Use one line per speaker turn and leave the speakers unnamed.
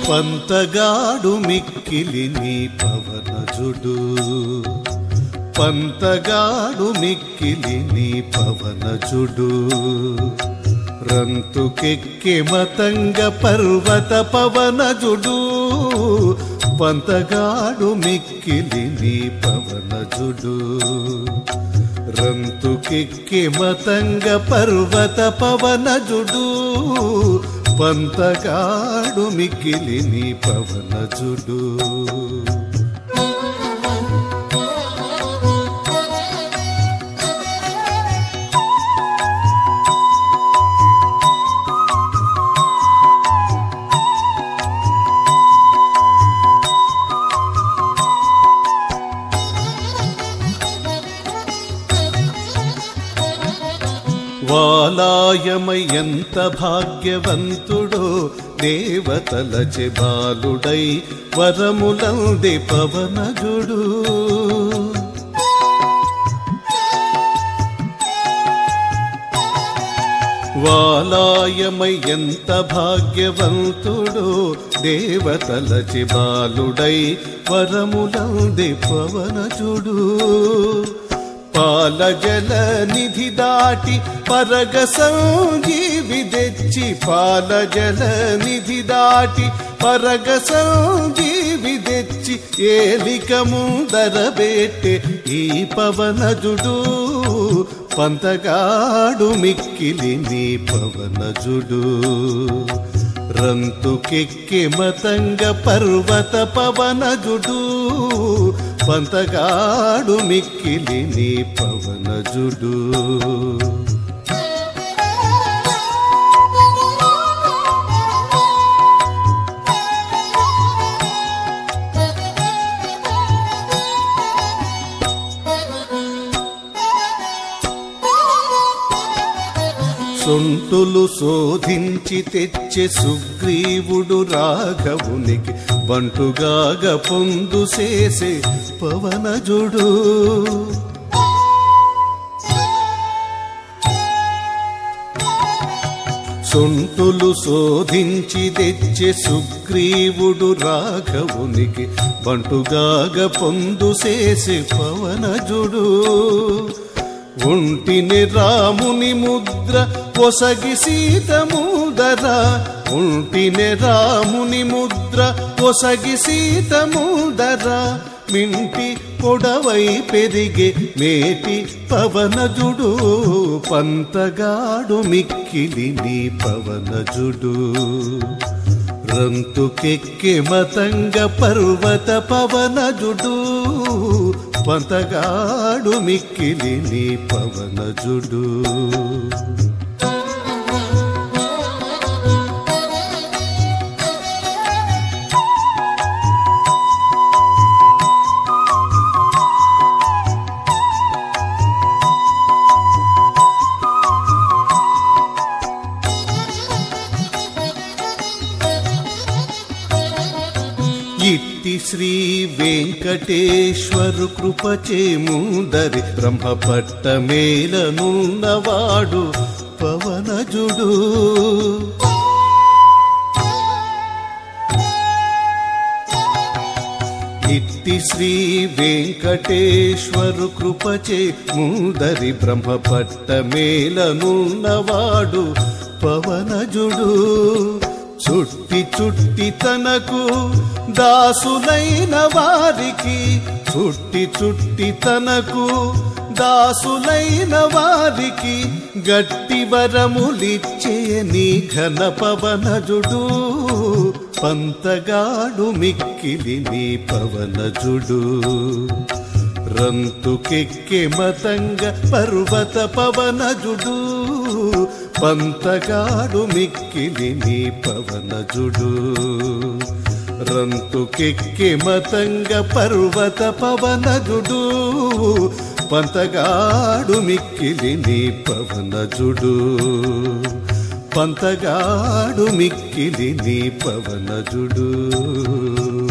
పంతగాడు మిక్కిలి నీ పవనజుడు పంతగాడు మిక్కిలి నీ పవనజుడు రంతుకెక్కి మతంగ పర్వత పవనజుడు పంతగాడు మిక్కిలి నీ పవనజుడు రంతుకెక్కి మతంగ పర్వత పవనజుడు పంతగాడు మిక్కిలి నీ పవనజుడు వాలాయమై ఎంత భాగ్యవంతుడో దేవతలచె బాలుడై వరములంది పవనజుడు వాలాయమై ఎంత భాగ్యవంతుడో దేవతలచి బాలుడై వరములంది పవనజుడు పాలజల నిధి దాటి పరగ సంజీవి తెచ్చి పాలజల నిధి దాటి పరగ సంజీవి తెచ్చి ఏలిక ముందర బెట్టె ఈ పవనజుడు పంతగాడు మిక్కిలి నీ పవనజుడు రంతుకెక్కి మతంగ పర్వత పవనజుడు పంతగాడు మిక్కిలి నీ పవనజుడు సొంటులు శోధించి తెచ్చే సుగ్రీవుడు రాఘవునికి బంటుగాగ పొందు చేసే పవనజుడు సొంటులు శోధించి తెచ్చే సుగ్రీవుడు రాఘవునికి బంటుగాగ పొందు చేసే పవనజుడు ఒంటిని రాముని ముద్ర పొసగి సీత ముదర ఒంటిని రాముని ముద్ర పొసగి సీత ముదర మింటి పొడవై పెరిగే మేటి పవనజుడు పంతగాడు మిక్కిలి నీ పవనజుడు రంతుకెక్కి మతంగ పర్వత పవనజుడు పంతగాడు మిక్కిలి నీ పవనజుడు ఇట్టి శ్రీ వెంకటేశ్వరు కృపచే ముందరి బ్రహ్మపట్ట మేలనున్నవాడు పవనజుడు ఇట్టి శ్రీ వెంకటేశ్వరు కృపచే ముందరి బ్రహ్మపట్ట మేలనున్నవాడు పవనజుడు చుట్టి చుట్టి తనకు దాసులైన వారికి చుట్టి చుట్టి తనకు దాసులైన వారికి గట్టి వరములిచ్చే నీ ఘన పవనజుడు పంతగాడు మిక్కిలి నీ పవనజుడు రంతుకెక్కి మతంగ పర్వత పవనజుడు పంతగాడు మిక్కిలి నీ పవనజుడు రంతుకెక్కి మతంగ పర్వత పవనజుడు పంతగాడు మిక్కిలి నీ పవనజుడు పంతగాడు మిక్కిలి నీ పవనజుడు